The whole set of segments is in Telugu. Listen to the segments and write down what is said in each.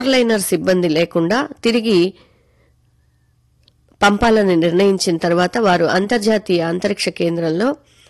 లైనర్ సిబ్బంది లేకుండా తిరిగి పంపాలని నిర్ణయించిన తర్వాత వారు అంతర్జాతీయ అంతరిక్ష కేంద్రంలో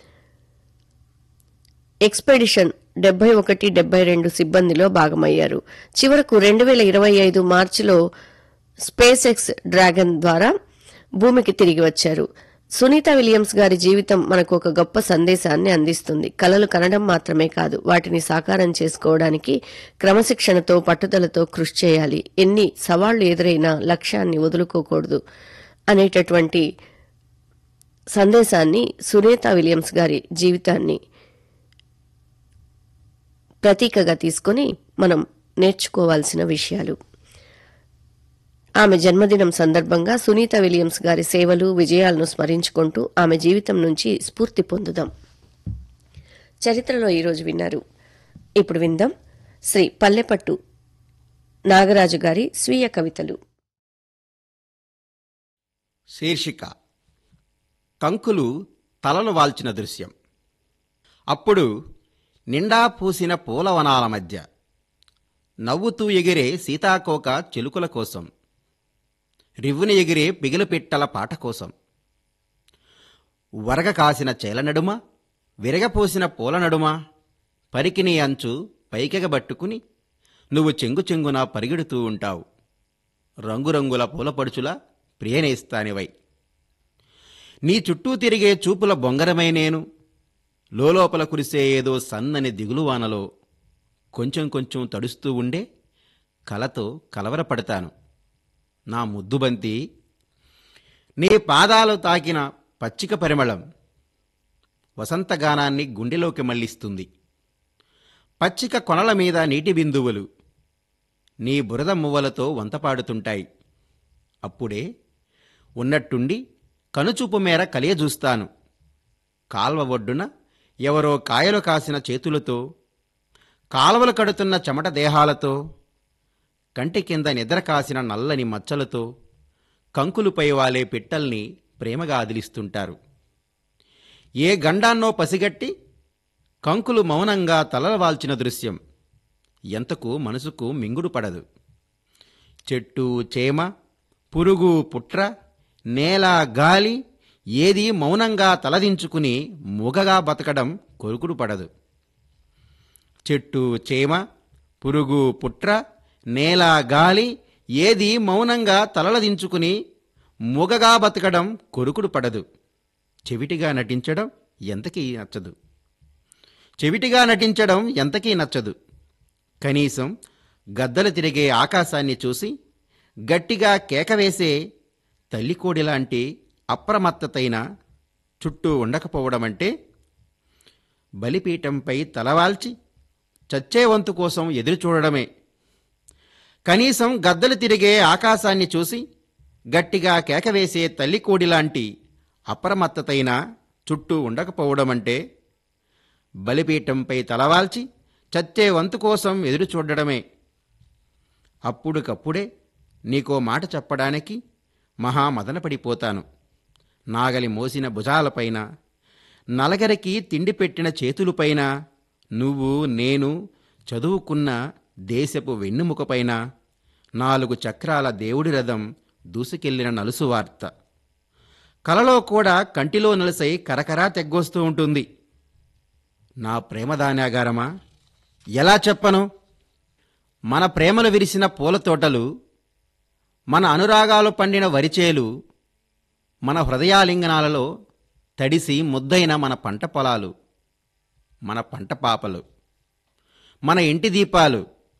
ఎక్స్పెడిషన్ డెబ్బై ఒకటి డెబ్బై రెండు సిబ్బందిలో భాగమయ్యారు చివరకు రెండు వేల ఇరవై ఐదు మార్చిలో స్పేస్ ఎక్స్ డ్రాగన్ ద్వారా భూమికి తిరిగి వచ్చారు సునీత విలియమ్స్ గారి జీవితం మనకు ఒక గొప్ప సందేశాన్ని అందిస్తుంది కలలు కనడం మాత్రమే కాదు వాటిని సాకారం చేసుకోవడానికి క్రమశిక్షణతో పట్టుదలతో కృషి చేయాలి ఎన్ని సవాళ్లు ఎదురైనా లక్ష్యాన్ని వదులుకోకూడదు అనేటటువంటి సందేశాన్ని సునీత విలియమ్స్ గారి జీవితాన్ని ప్రతీకగా తీసుకొని మనం నేర్చుకోవాల్సిన విషయాలు ఆమె జన్మదినం సందర్భంగా సునీత విలియమ్స్ గారి సేవలు విజయాలను స్మరించుకుంటూ ఆమె జీవితం నుంచి స్ఫూర్తి పొందుదాం చరిత్రలో ఈరోజు విన్నారు ఇప్పుడు విందాం శ్రీ పల్లెపట్టు నాగరాజు గారి స్వీయ కవితలు శీర్షిక కంకులు తలలు వాల్చిన దృశ్యం అప్పుడు నిండా పూసిన పూలవనాల మధ్య నవ్వుతూ ఎగిరే సీతాకోక చెలుకుల కోసం రివ్వున ఎగిరే పిగిలి పిట్టల పాట కోసం వరగ కాసిన చేల నడుమ విరగపోసిన పూల నడుమ పరికిని అంచు పైకెగబట్టుకుని నువ్వు చెంగు చెంగున పరిగెడుతూ ఉంటావు రంగురంగుల పూలపడుచుల ప్రియనేస్తానివై నీ చుట్టూ తిరిగే చూపుల బొంగరమై నేను లోలోపల కురిసే ఏదో సన్నని దిగులువానలో కొంచెం కొంచెం తడుస్తూ ఉండే కలతో కలవరపడతాను నా ముద్దుబంతి నీ పాదాలు తాకిన పచ్చిక పరిమళం వసంతగానాన్ని గుండెలోకి మళ్లిస్తుంది పచ్చిక కొనల మీద నీటి బిందువులు నీ బురద మువ్వలతో వంతపాడుతుంటాయి అప్పుడే ఉన్నట్టుండి కనుచూపు మేర కలియజూస్తాను కాల్వ ఒడ్డున ఎవరో కాయలు కాసిన చేతులతో కాలువలు కడుతున్న చెమట దేహాలతో కంటి కింద నిద్ర కాసిన నల్లని మచ్చలతో కంకులుపై వాలే పిట్టల్ని ప్రేమగా అదిలిస్తుంటారు ఏ గండాన్నో పసిగట్టి కంకులు మౌనంగా తలల వాల్చిన దృశ్యం ఎంతకు మనసుకు మింగుడు పడదు చెట్టు చేమ పురుగు పుట్ర నేల గాలి ఏది మౌనంగా తలదించుకుని మూగగా బతకడం కొరుకుడు పడదు చెట్టు చేమ పురుగు పుట్ర నేల గాలి ఏది మౌనంగా తలలదించుకుని మూగగా బతకడం కొరుకుడు పడదు చెవిటిగా నటించడం ఎంతకీ నచ్చదు చెవిటిగా నటించడం ఎంతకీ నచ్చదు కనీసం గద్దలు తిరిగే ఆకాశాన్ని చూసి గట్టిగా కేకవేసే తల్లికోడిలాంటి అప్రమత్తతైన చుట్టూ ఉండకపోవడమంటే బలిపీఠంపై తలవాల్చి చచ్చే వంతు కోసం ఎదురుచూడడమే కనీసం గద్దలు తిరిగే ఆకాశాన్ని చూసి గట్టిగా కేకవేసే తల్లికోడిలాంటి అప్రమత్తతైన చుట్టూ ఉండకపోవడమంటే బలిపీఠంపై తలవాల్చి చచ్చే వంతు కోసం ఎదురు చూడడమే అప్పుడుకప్పుడే నీకో మాట చెప్పడానికి మహా మదనపడిపోతాను నాగలి మోసిన భుజాలపైన నలగరికి తిండి పెట్టిన చేతులపైన నువ్వు నేను చదువుకున్న దేశపు వెన్నుముకపైన నాలుగు చక్రాల దేవుడి రథం దూసుకెళ్లిన నలుసు వార్త కలలో కూడా కంటిలో నలుసై కరకరా తెగ్గొస్తూ ఉంటుంది నా ప్రేమదానాగారమా ఎలా చెప్పను మన ప్రేమలు విరిసిన పూల తోటలు మన అనురాగాలు పండిన వరిచేలు మన హృదయాలింగనాలలో తడిసి ముద్దైన మన పంట పొలాలు మన పంట పాపలు మన ఇంటి దీపాలు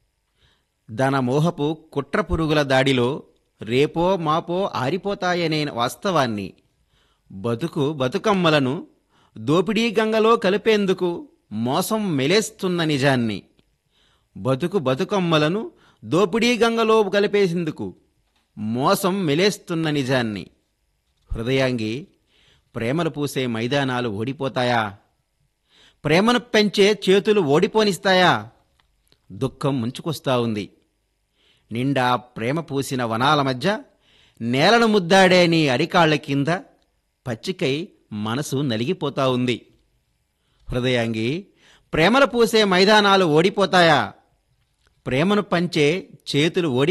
దన మోహపు కుట్ర పురుగుల దాడిలో రేపో మాపో ఆరిపోతాయనే వాస్తవాన్ని బతుకు బతుకమ్మలను దోపిడీ గంగలో కలిపేందుకు మోసం మెలేస్తున్న నిజాన్ని బతుకు బతుకమ్మలను దోపిడీ గంగలో కలిపేసేందుకు మోసం మెలేస్తున్న నిజాన్ని హృదయాంగి ప్రేమలు పూసే మైదానాలు ఓడిపోతాయా ప్రేమను పెంచే చేతులు ఓడిపోనిస్తాయా దుఃఖం ముంచుకొస్తా ఉంది నిండా ప్రేమ పూసిన వనాల మధ్య నేలను ముద్దాడే నీ అరికాళ్ల కింద పచ్చికై మనసు నలిగిపోతా ఉంది హృదయాంగి ప్రేమలు పూసే మైదానాలు ఓడిపోతాయా ప్రేమను పంచే చేతులు ఓడి